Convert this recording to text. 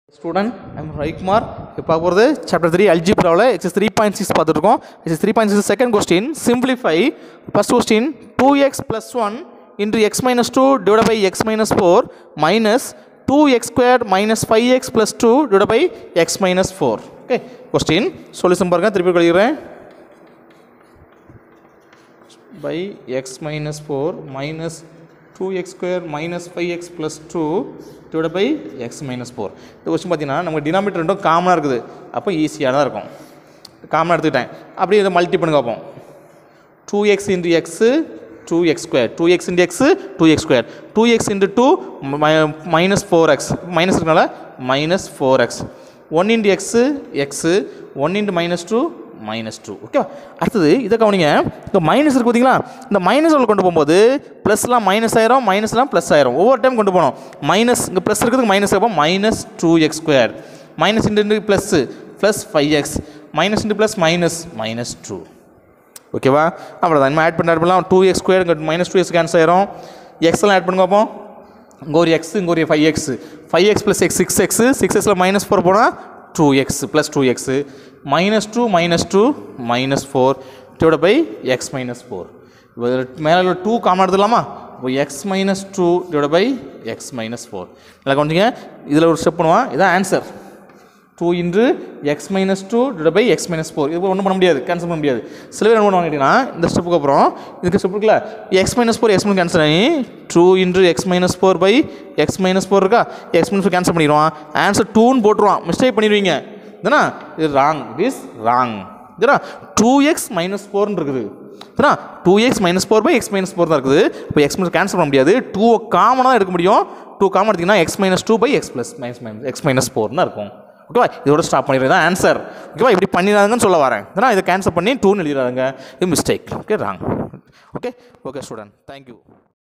student I'm Ravikumar இப்போ பார்க்க போகிறது சாப்டர் த்ரீ அல்ஜிப்ராவில் எக்ஸஸ் த்ரீ பாயிண்ட் சிக்ஸ் பார்த்துருக்கோம் exercise three point six second question simplify first question two x plus one into x minus two divide by x minus four minus two x square minus five x plus two divide by x minus four okay question solution பாருங்க திருப்பி கழிக்கிறேன் by x minus 4 minus 2x square minus 5x plus 2 divided by x minus 4 இந்த question பார்த்தீங்கன்னா நமக்கு denominator ரெண்டும் காமனாக இருக்குது அப்போ ஈஸியாக தான் இருக்கும் காமனாக எடுத்துக்கிட்டேன் அப்படியே இதை மல்டி பண்ணி பார்ப்போம் two x into x two x square two x into x two x square two x into two minus four x minus இருக்கனால minus four x one into x x one into minus two minus two okay அடுத்தது இதை கவனிங்க இந்த minus இருக்கு பார்த்தீங்களா இந்த minus கொண்டு போகும்போது ப்ளஸ்லாம் மைனஸ் ஆயிரும் மைனஸ்லாம் ப்ளஸ் ஆயிரும் ஒவ்வொரு டைம் கொண்டு போகணும் மைனஸ் இங்கே ப்ளஸ் இருக்கிறதுக்கு மைனஸ் அப்போ minus two x square minus into plus plus five x minus into plus minus minus two ஓகேவா அவ்வளோதான் இனிமேல் ஆட் பண்ண ஆட் பண்ணலாம் டூ எக்ஸ் ஸ்கொயர் இங்கே மைனஸ் டூ எக்ஸ் கேன்சல் ஆயிரும் எக்ஸ் எல்லாம் ஆட் பண்ணுங்க பார்ப்போம் இங்கே ஒரு எக்ஸ் இங்கே ஒரு five x five x plus x six x six எக்ஸில் மைனஸ் ஃபோர் போனால் two x plus two x minus two minus two minus four divide by x minus four மேலே டூ காமன் எடுத்துக்கலாமா இப்போ x minus two divide by x minus four நல்லா கவனிச்சிங்க இதில் ஒரு step பண்ணுவான் இதான் answer two into x minus two divide by x minus four இது ஒன்றும் பண்ண முடியாது கேன்சல் பண்ண முடியாது சில பேர் என்ன பண்ணுவாங்க கேட்டிங்கன்னா இந்த ஸ்டெப்புக்கு அப்புறம் இதுக்கு ஸ்டெப் இருக்குல்ல x minus four x minus cancel ஆகி two into x minus four by x minus four இருக்கா எக்ஸ் மைனஸ் ஃபோர் கேன்சல் பண்ணிடுவான் ஆன்சர் டூன்னு போட்டுருவான் மிஸ்டேக் பண்ணிடுவீங்க இதுனா இது ராங் இட் இஸ் ராங் இதுனா டூ எக்ஸ் மைனஸ் ஃபோர்னு இருக்குது இதுனா two x minus four by x minus four தான் இருக்குது இப்போ எக்ஸ் மைனஸ் கேன்சல் பண்ண முடியாது டூ காமனாக எடுக்க முடியும் டூ காமன் எடுத்திங்கன்னா x minus two by x plus minus minus x minus four தான் இருக்கும் ஓகேவா இதோட ஸ்டாப் பண்ணிடுறது தான் ஆன்சர் ஓகேவா இப்படி பண்ணிடாதுங்கன்னு சொல்ல வரேன் ஏன்னா இதை கேன்சல் பண்ணி டூன்னு எழுதிடாதுங்க இது mistake okay wrong okay okay student thank you